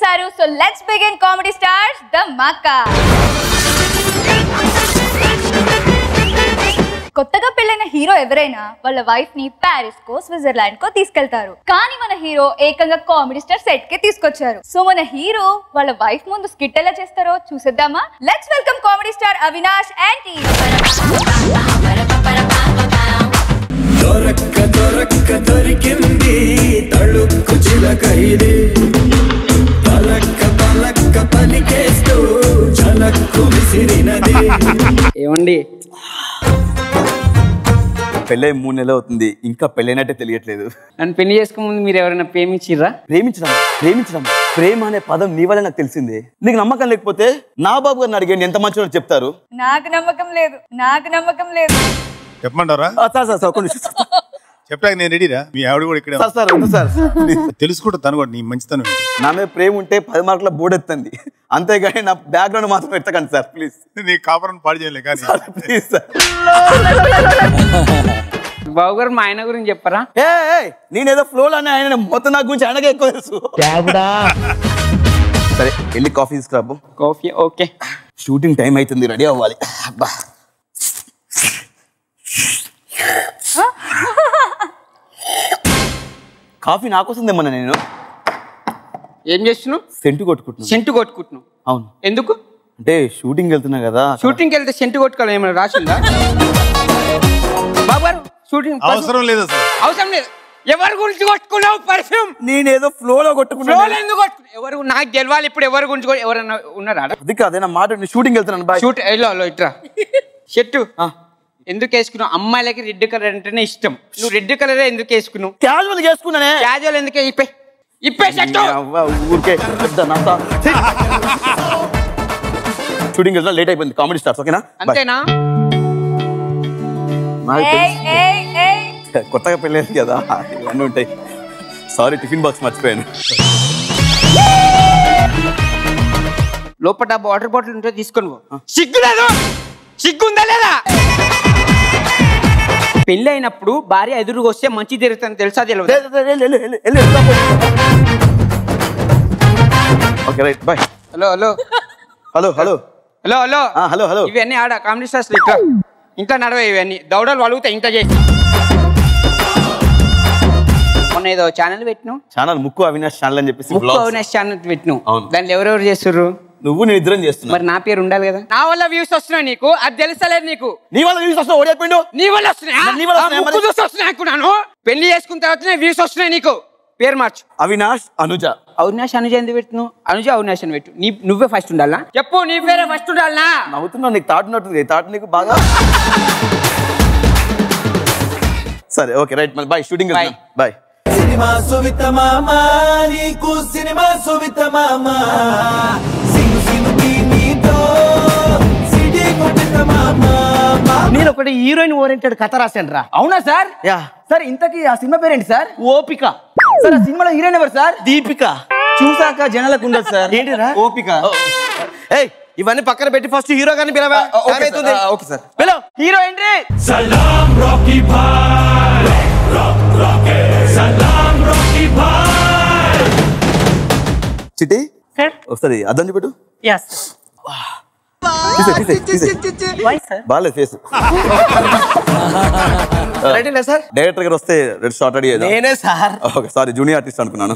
చూస్తారు so let's begin comedy stars the మక్కా కొత్తగా పెళ్ళైన హీరో ఎవరైనా వాళ్ళ వైఫ్ ని ప్యారిస్ కో స్విట్జర్లాండ్ కో తీసుకెళ్తారు కానీ మన హీరో ఏకంగా కామెడీ స్టార్ సెట్ కే తీసుకొచ్చారు సో మన హీరో వాళ్ళ వైఫ్ ముందు స్కిట్ ఎలా చేస్తారో చూసేద్దామా let's welcome comedy star Avinash and team దొరక్క దొరక్క దొరికింది తళుక్కు చిలక ఇది పలక్క పలక్క పలికేస్తూ చలక్కు విసిరినది ఏమండి పెళ్ళై మూడు నెలలు అవుతుంది ఇంకా పెళ్ళైనట్టే తెలియట్లేదు నన్ను పెళ్లి చేసుకునే ముందు మీరు ఎవరైనా ప్రేమించిర్రా ప్రేమించడం ప్రేమించడం ప్రేమ అనే పదం నీ వల్ల నాకు తెలిసింది నీకు నమ్మకం లేకపోతే నా బాబు గారిని అడిగండి ఎంత మంచిలో చెప్తారు నాకు నమ్మకం లేదు నాకు నమ్మకం లేదు చెప్పమంటారా ఆ, సార్ సార్ సార్ ఒక్క నిమిషం. చెప్పాక నేను రెడీరా మీ ఆవిడ కూడా ఇక్కడే సార్ సార్ వద్దు సార్ ప్లీజ్. తెలుసుకుంటా తను కూడా నీ మంచితనం ఏంటి. నా మీద ప్రేమ ఉంటే పది మార్కుల బోర్డు ఎత్తండి అంతేగాని నా బ్యాక్గ్రౌండ్ మాత్రం ఎత్తకండి సార్ ప్లీజ్ నీ కాపురం పాడు చేయలే కానీ ప్లీజ్ సార్ బాబు గారు మా ఆయన గురించి చెప్పరా ఏ ఏ, నేనేదో ఫ్లోలో అని ఆయన మొత్తం నా గురించి ఆయనకే ఎక్కువ తెలుసు సరే వెళ్ళి కాఫీ తీసుకురాబు కాఫీ ఓకే షూటింగ్ టైం అవుతుంది రెడీ అవ్వాలి అబ్బా కాఫీ నాకోసం తెమ్మన్నా నేను ఏం చేస్తున్నావు సెంటు కొట్టుకుంటున్నాను సెంటు కొట్టుకుంటున్నావు అవును ఎందుకు అంటే షూటింగ్ వెళ్తున్నా కదా అక్కడ- షూటింగ్కి వెళ్తే సెంటు కొట్టుకోవాలి ఏమైనా రాసిందా బాబు గారు షూటింగ్ అవసరం లేదు అసలు అవసరం లేదు ఎవరి గురించి కొట్టుకున్నావు పర్ఫ్యూమ్ నేనేదో ఫ్లోలో కొట్టుకున్నాను ఫ్లోలో ఎందుకు కొట్టుకున్నావు ఎవరు నాకు గెలవాలి ఇప్పుడు ఎవరి గురించి కొ- ఎవరన్నా ఉన్నారా అది కాదే నా మాట నేను షూటింగ్ వెళ్తున్నాను బాయ్ షూట్ ఎల్లో లో ఇట్రా షర్టు ఎందుకు వేసుకున్నావు అమ్మాయిలకి రెడ్ కలర్ అంటేనే ఇష్టం నువ్వు రెడ్ కలర్ ఎందుకు వేసుకున్నావు క్యాజువల్ చేసుకున్నానే క్యాజువల్ ఎందుకే ఇప్పే ఇప్పే షర్టు అవ్వ, ఊరికే పెద్ద నాతో. షూటింగ్ వెళ్తున్నా లేట్ అయిపోయింది కామెడీ స్టార్స్ ఓకేనా Bye. అంతేనా నాకు ఏయ్ తెలుసు. ఏయ్ ఏయ్ కొత్తగా పెళ్ళేది కదా ఇవన్నీ ఉంటాయి సారీ టిఫిన్ బాక్స్ మర్చిపోయాను లోపల వాటర్ బాటిల్ ఉంటే తీసుకొని పో సిగ్గు లేదు సిగ్గు ఉందా లేదా పెళ్ళి అయినప్పుడు భార్య ఎదురుగా వస్తే మంచి జరుగుతుంది తెలుసా తెలియదు okay right bye hello hello hello hello hello hello ఆ, హలో హలో ఇవన్నీ ఆడ కామెడీ స్టార్స్ ఇక్కడ ఇంకా నడవే ఇవన్నీ దౌడలు వలుగుతాయి ఇంత చేసి మొన్న ఏదో ఛానల్ పెట్టిను ఛానల్ ముక్కు అవినాష్ ఛానల్ అని చెప్పేసి ముక్కు vlogs. అవినాష్ ఛానల్ పెట్టిను అవును. దాంట్లో ఎవరెవరు చేస్తుర్రు నువ్వు నేను ఇద్దరం చేస్తున్నా మరి నా పేరు ఉండాలి కదా నా వల్ల వ్యూస్ వస్తున్నాయి నీకు అది తెలుసలేదు నీకు నీ వల్ల వ్యూస్ వస్తా ఓడిపోయిండు నీ వల్ల వస్తున్నాయా నీ వల్ల ఆ వస్తున్నాయా ముక్కు మరి? చూసి వస్తున్నాయి అనుకున్నాను పెళ్లి చేసుకున్న తర్వాతనే వ్యూస్ వస్తున్నాయి నీకు పేరు మార్చు అవినాష్ అనుజ అవినాష్ అనుజ ఎందుకు పెట్టు అనుజ అవినాష్ అని పెట్టు నీ నువ్వే ఫస్ట్ ఉండాలా చెప్పు నీ పేరే ఫస్ట్ ఉండాలనా నవ్వుతున్నా నీకు తాటు ఉన్నట్టుంది తాటు నీకు బాగా సరే ఓకే రైట్ మరి bye shooting Bye. Bye cinema సువిత మామ నీకు సినిమా సువిత మామ సిను సినుకి నీతో సిటీ కొట్టిన మామ నేను ఒకటి హీరోయిన్ ఓరియంటెడ్ కథ రాశాను రా అవునా సార్ యా సార్ ఇంతకీ ఆ సినిమా పేరేంటి సార్ ఓపిక సార్ ఆ సినిమాలో హీరోయిన్ ఎవరు సార్ దీపిక చూసాక జనాలకు ఉండదు సార్ ఏంటిరా ఓపిక ఏయ్ ఇవన్నీ పక్కన పెట్టి ఫస్ట్ హీరో గారిని పిలవా Time అవుతుంది. ఓకే సార్ హలో హీరో ఏంటి సలాం రాకీ భాయ్ సలాం రాకీ భాయ్ చిట్టి సార్ వస్తుంది అర్థం చూపెట్టు యస్ తీసే, తీసే, తీసే. వై సార్ బాగాలేదు ఫేస్ రెడీ సార్ డైరెక్టర్ గారు వస్తే రెడ్ షార్ట్ రెడీ నేనే sir okay sorry junior artist అనుకున్నాను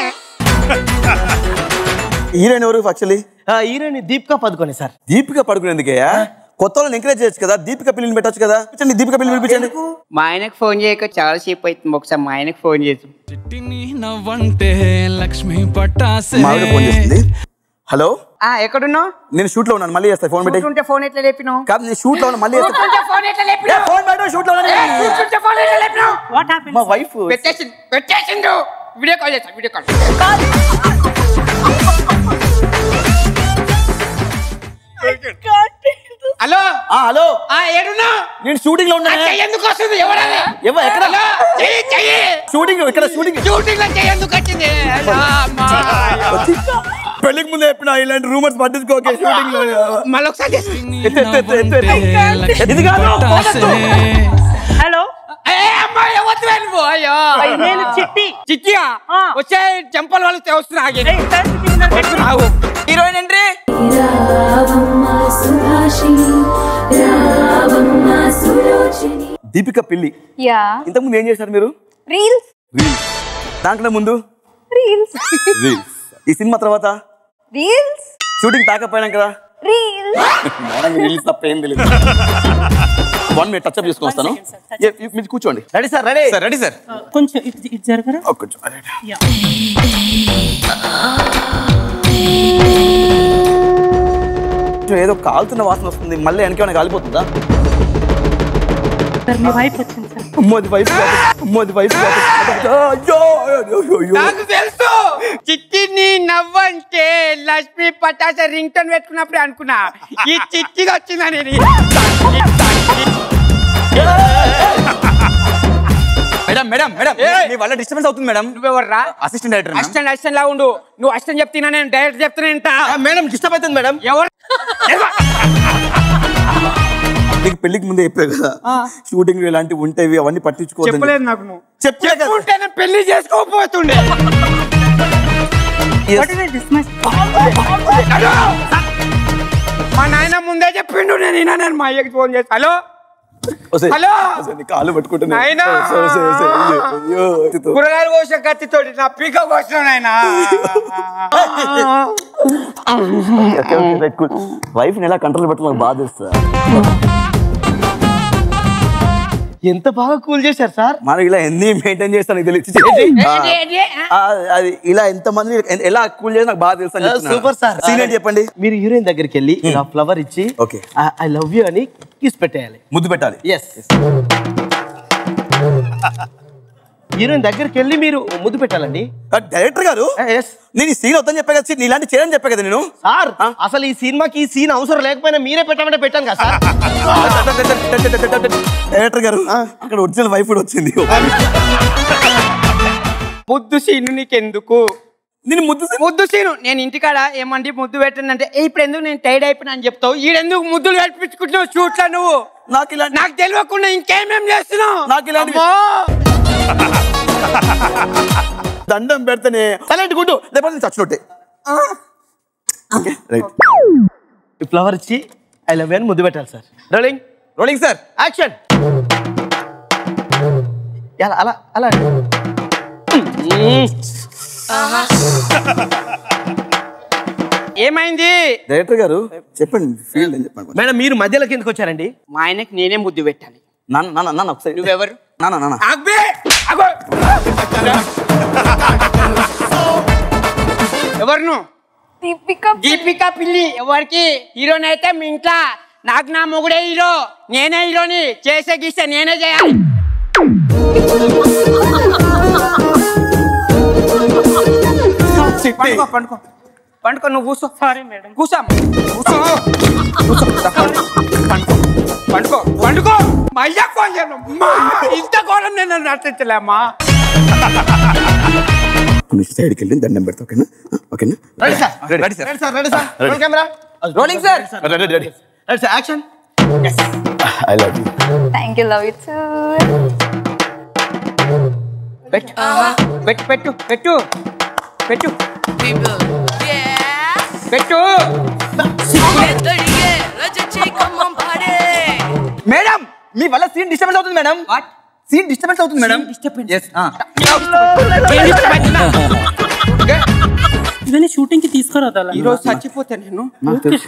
హీరోయిన్ ఎవరు actually heroine Deepika Padukone sir Deepika పడుకునేందుకయ్యా కొత్త వాళ్ళని ఎంకరేజ్ చేయొచ్చు కదా దీపిక పిల్లిని పెట్టొచ్చు కదా పిలిచండి దీపిక పిల్లిని పిలిపించండి మా ఆయనకు ఫోన్ చేయక చాలా సేపు అవుతుంది ఒకసారి మా ఆయనకు ఫోన్ చేసి చిట్టిని నవ్వంటే లక్ష్మి పట్టాసే మా ఆవిడ ఫోన్ చేస్తుంది హలో ఆ ఎక్కడున్నావు నేను షూట్ లో ఉన్నాను మళ్ళీ చేస్తా ఫోన్ పెట్టి కూర్చుంటే ఫోన్ ఎట్లా లేపినావు కాదు నేను షూట్ లో ఉన్నాను మళ్ళీ చేస్తా కూర్చుంటే ఫోన్ ఎట్లా లేపినావు ఫోన్ పెట్టు షూట్ లో ఉన్నాను. ఏ, కూర్చుంటే ఫోన్ ఎట్లా లేపినావు మా వైఫ్ పెట్టేసింది పెట్టేసిండు వీడియో కాల్ చేస్తా వీడియో కాల్ హలో హలో ఆ ఏడున్నా నేను షూటింగ్ లో ఆ ఉన్నాను చెయ్యి ఎందుకు వస్తుంది ఎవరది ఎవ- ఎక్కడ? హలో, చెయ్యి చెయ్యి షూటింగ్ ఇక్కడ షూటింగ్ షూటింగ్ లో చెయ్యి ఎందుకు వచ్చింది హలో, అమ్మా. పెళ్లికి ముందు చెప్పిన ఇలాంటి రూమర్స్ పట్టించుకోకే షూటింగ్ లో మళ్ళీ ఒకసారి చేసి ఎత్తు, ఎత్తు, ఎత్తు, ఎత్తు, ఎత్తు. నవ్వంటే ఇది లక్ష్మి కాదు, పట్టాసే హలో ఏ అమ్మాయి వద్దు నువ్వు అయ్యో నేను చిట్టి చిట్టియా ఆ. వచ్చే చెంపల వాళ్ళు తెస్తున్నా హీరోయిన్ ఎంట్రీ రావమ్మ సుభాషిణి రావమ్మ సులోచని దీపిక పిల్లి యా ఇంతకుముందు ఏం చేశారు మీరు రీల్స్ రీల్స్ దాంట్లో ముందు రీల్స్ రీల్స్ ఈ సినిమా తర్వాత రీల్స్ షూటింగ్ తాకపోయినాం కదా రీల్స్ మేడం రీల్స్ తప్ప ఏం తెలియదు వన్ మినిట్ టచ్అప్ చేసుకొని వస్తాను ఏ, ఈ- మీరు కూర్చోండి ready sir ready sir ready sir కొంచెం ఇటు ఇటు జరగరా ఓ, కొంచెం అరే. కొంచెం ఏదో కాలుతున్న వాసన వస్తుంది మళ్ళీ వెనకేమైనా కాలిపోతుందా సార్ మీ వైపు వచ్చింది సార్ అమ్మోది వైఫ్ కాదు, అమ్మోది వైఫ్ కాదు. అయ్యో, అయ్యో, అయ్యో, అయ్యో. నాకు తెలుసు చిట్టి నీ నవ్వంటే లక్ష్మి పటాస రింగ్ టోన్ పెట్టుకున్నప్పుడు అనుకున్నా ఈ చిట్టిగా వచ్చిందని మేడం మేడం మేడం ఏయ్. మీ వల్ల డిస్టర్బెన్స్ అవుతుంది మేడం నువ్వెవర్రా అసిస్టెంట్ డైరెక్టర్ అసిస్టెంట్ అసిస్టెంట్ లా ఉండు నువ్వు అసిస్టెంట్ చెప్తున్నా నేను డైరెక్ట్ చెప్తున్నా ఇంట మేడం డిస్టర్బ్ అవుతుంది మేడం ఎవరు నీకు పెళ్లికి ముందే చెప్పే కదా షూటింగ్ ఇలాంటివి ఉంటాయి అవన్నీ పట్టించుకోవద్దు చెప్పలేదు నాకు నువ్వు చెప్పలే కదా చెప్పుంటే నేను పెళ్లి చేసుకోకపోతుండే హలో మా నాయన ముందే చెప్పిండు నేను వినా నేను మా అయ్యకి ఫోన్ చేసి హలో ఒసేయ్, హలో. ఒసేయ్, నీ కాళ్ళు పట్టుకుంటున్నా నాయనా. ఒసేయ్, ఒసేయ్, ఒసేయ్, అయ్యో, అయ్యో. కూరగాయలు కోసిన కత్తితోటి నా పీక కోసిన నాయన okay, okay, right, cool. Wife ని ఎలా కంట్రోల్ పెట్టడం నాకు బాధ ఇస్తా ఎంత బాగా కూల్ చేశారు సార్ మనం ఇలా ఎన్ని మెయింటైన్ చేస్తాను నీకు తెలియదు ఆ, ఆ, అది ఇలా ఎంత మంది ఎలా కూల్ చేసి నాకు బాగా తెలుసు సూపర్ సార్ సీన్ ఏంటి చెప్పండి మీరు హీరోయిన్ దగ్గరికి వెళ్ళి ఇలా ఫ్లవర్ ఇచ్చి Okay. ఐ లవ్ యూ అని కిస్ పెట్టేయాలి ముద్దు పెట్టాలి ఎస్ హీరోయిన్ దగ్గరికి వెళ్ళి మీరు ముద్దు పెట్టాలండి డైరెక్టర్ గారు ఎస్ నేను ఈ సీన్ వద్దని చెప్పా కదా నీలాంటి చేయని చెప్పా కదా నేను సార్ అసలు ఈ సినిమాకి ఈ సీన్ అవసరం లేకపోయినా మీరే పెట్టమంటే పెట్టాను కదా సార్ డైరెక్టర్ గారు అక్కడ ఒరిజినల్ వైఫ్ కూడా వచ్చింది ముద్దు సీను నీకెందుకు నేను ముద్దు scene- ముద్దు సీను నేను ఇంటికాడ ఏమంటే ముద్దు పెట్టండి ఏ ఇప్పుడు ఎందుకు నేను టైర్డ్ అయిపోయినా అని చెప్తావు ఈడెందుకు ముద్దులు పెట్టించుకుంటున్నావు షూట్లో నువ్వు నాకు ఇలా నాకు తెలియకుండా ఇంకేమేం చేస్తున్నావు నాకు ఇలాంటివి- అమ్మో! దండం పెడితేనే సైలెంట్ గుడ్డు లేకపోతే నేను చచ్చినట్టే ఓకే రైట్ ఈ ఫ్లవర్ ఇచ్చి ఐ లవ్ యూ అని ముద్దు పెట్టాలి sir rolling rolling sir action అలా అలా అలా ఏమైంది డైరెక్టర్ గారు చెప్పండి ఫీల్డ్ అని చెప్పండి మేడం మీరు మధ్యలో కిందకి వచ్చారండి మా ఆయనకి నేనే ముద్దు పెట్టాలి నాన్న నాన్న నాన్న ఒకసారి నువ్వెవరు నాన్న నాన్న అబ్బే! అగో! ఎవరు నువ్వు దీపిక దీపిక పిల్లి ఎవరికి హీరోని అయితే మీ ఇంట్లో నాకు నా మొగుడే హీరో నేనే హీరోని చేసే గీస్తే నేనే చేయాలి పండుకో పండుకో పండుకో నువ్వు కూర్చో సారీ మేడం కూర్చో కూర్చో కూర్చో పండుకో పండుకో పండుకో మా అయ్యా ఫోన్ చేయను అమ్మా, ఇంత ఘోరం నేను నటించలేమ్మా కొంచెం సైడ్కి వెళ్ళి దండం పెడతా ఓకేనా ఓకేనా ready sir ready sir ready sir ready sir roll camera rolling sir ready ready ready sir action I love you thank you love you too పెట్టు పెట్టు పెట్టు పెట్టు పెట్టు పెట్టు మేడం మీ వల్ల సీన్ డిస్టర్బెన్స్ అవుతుంది మేడం సీన్ డిస్టర్బెన్స్ అవుతుంది మేడం Yes, ఆ. ఇవన్నీ షూటింగ్ కి తీసుకురాదా ఈరోజు చచ్చిపోతా నేను నాకు తెలుసు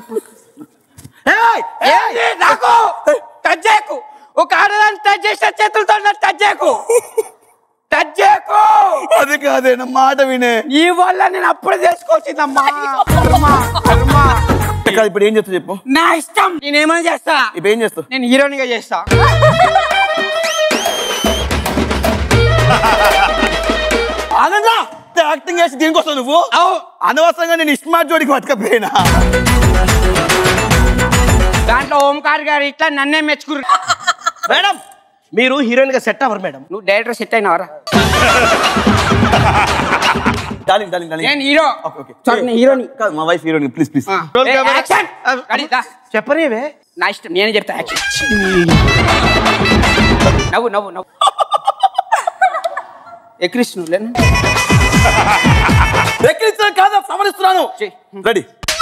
ఏయ్, ఏంది నాకు టచ్ చేయకు ఒక ఆడదాన్ని టచ్ చేసిన చేతులతో నన్ను టచ్ చేయకు టచ్ చేయకు అది కాదే నా మాట వినే నీ వల్ల నేను అప్పుడే చేసుకోవచ్చిందమ్మా కర్మ కర్మ కాదు, ఇప్పుడు ఏం చేస్తావు చెప్పు నా ఇష్టం నేనేమైనా చేస్తా ఇప్పుడు ఏం చేస్తావు నేను హీరోయిన్ గా చేస్తా ఆనందా యాక్టింగ్ చేసి దీనికోసం నువ్వు అవు అనవసరంగా నేను ఇస్మార్ట్ జోడికి పట్టుకపోయినా దాంట్లో ఓంకార్ గారు ఇట్లా నన్నే మెచ్చుకురు మేడం మీరు హీరోయిన్ గా సెట్ అవ్వరు మేడం నువ్వు డైరెక్టర్ సెట్ అయినవరా డార్లింగ్ డార్లింగ్ డార్లింగ్ నేను హీరో ఓకే ఓకే సారీ నేను హీరోని కాదు మా wife heroine please please Roll camera. Action ready దా చెప్పనివే నా ఇష్టం నేనే చెప్తా యాక్షన్ నవ్వు నవ్వు నవ్వు ఏ కృష్ణు లేను ఎక్కిరించడం కాదా సమరిస్తున్నాను చెయ్. రెడీ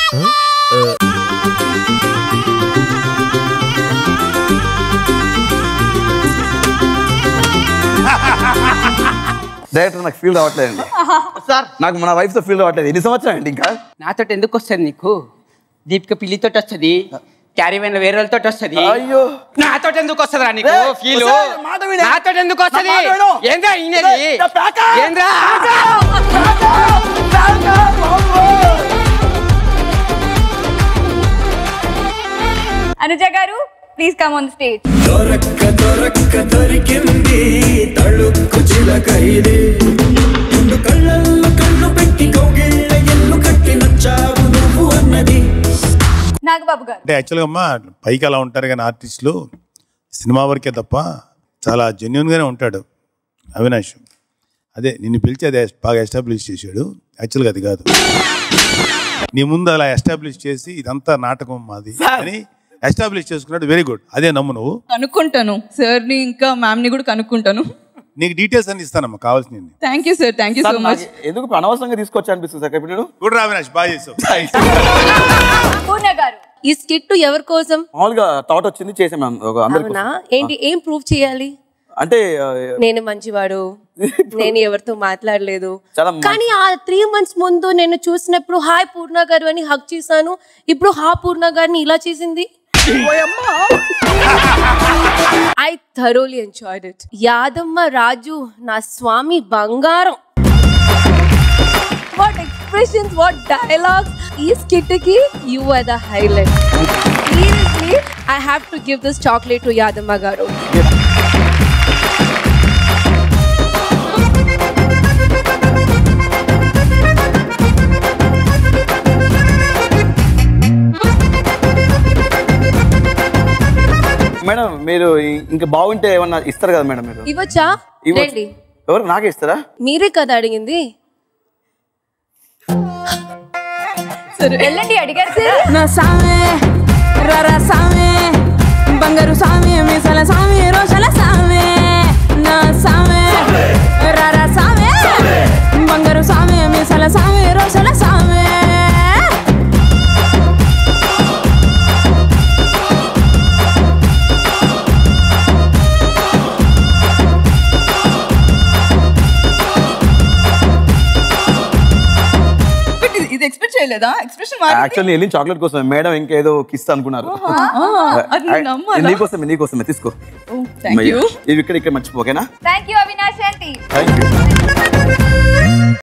డైరెక్టర్ నాకు ఫీల్ రావట్లేదండి సార్ నాకు మన వైఫ్ తో ఫీల్ రావట్లేదు ఎన్ని సంవత్సరాలు అండి ఇంకా నాతో ఎందుకు వస్తుంది నీకు దీపిక పిల్లితో వస్తుంది క్యారీ వేన్ వేరే వాళ్ళతో వస్తుంది అయ్యో నాతో ఎందుకు వస్తుందా నీకు ఏయ్, ఫీల్ ఒకసారి మాట వినే. నాతో ఎందుకు వస్తుంది నా మాట విను. ఏంద్రా ఈయనది ఏయ్, నా ప్యాక. ఏంద్రా అనుజ గారు ప్లీజ్ కమ్ ఆన్ స్టేజ్ దొరక్క దొరక్క దొరికింది తళుక్కు చిలక ఇది రెండు కళ్ళల్లో కళ్ళు పెట్టి కౌగిళ్ళ ఎల్లు కట్టి నచ్చావు నువ్వు అన్నది నాగబాబు గారు అంటే యాక్చువల్గా అమ్మా పైకి అలా ఉంటారు కానీ ఆర్టిస్టులు సినిమా వరకే తప్ప చాలా జెన్యున్గానే ఉంటాడు అవినాష్ అదే నిన్ను పిలిచి అదే బాగా ఎస్టాబ్లిష్ చేశాడు యాక్చువల్గా అది కాదు నీ ముందు అలా ఎస్టాబ్లిష్ చేసి ఇదంతా నాటకం మాది అని ఎస్టాబ్లిష్ చేసుకున్నాడు వెరీ గుడ్ అదే నమ్ము నువ్వు కనుక్కుంటాను సార్ని ఇంకా మ్యామ్ని కూడా కనుక్కుంటాను నీకు డీటెయిల్స్ అన్ని ఇస్తానమ్మా కావాల్సింది thank you sir thank you so much ఎందుకు ఇప్పుడు అనవసరంగా తీసుకొచ్చా అనిపిస్తుంది సార్ ఇప్పుడు నేను చూడరా అవినాష్ బాగా చేసావు పూర్ణ గారు ఈ స్కిట్ ఎవరి కోసం మామూలుగా థాట్ వచ్చింది చేసాం మ్యామ్ ఒక అందరికి అవునా ఏంటి ఏం ప్రూవ్ చేయాలి అంటే ఆ, నేను మంచివాడు నేను ఎవరితో మాట్లాడలేదు చాలా మంచి- కానీ ఆ త్రీ మంత్స్ ముందు నేను చూసినప్పుడు హాయ్ పూర్ణ గారు అని హక్ చేశాను ఇప్పుడు హా పూర్ణ గారిని ఇలా చేసింది I thoroughly enjoyed it Yadamma Raju నా స్వామి బంగారం వాట్ ఎక్స్ప్రెషన్స్ వాట్ డైలాగ్స్ ఈ స్కిట్ కి you are the highlight seriously I have to give this chocolate to Yadamma గారు మేడం మీరు ఇ- ఇంకా బాగుంటే ఏమన్నా ఇస్తారు కదా మేడం మీరు ఇవ్వచ్చా ఇవ్వచ్చు. రండి ఎవరు నాకే ఇస్తారా మీరే కదా అడిగింది వెళ్ళండి అడిగారు కదా నా సామే రరా సామే బంగారు సామే మీసాల సామే రోషల సామే నా సామే రరా సామే బంగారు సామే మీసాల సామే రోషల సామే ఇది- ఇది ఎక్స్పెక్ట్ చేయలేదా ఎక్స్ప్రెషన్ యాక్చువల్లీ వెళ్ళి చాక్లెట్ కోసం మేడం ఇంకేదో కిస్తా అనుకున్నారు అది నమ్మాలా? ఇది నీకోసమే నీకోసమే తీసుకో థ్యాంక్ యూ ఇవి ఇక్కడ ఇక్కడ మర్చిపో ఓకేనా thank you Avinash aunty thank you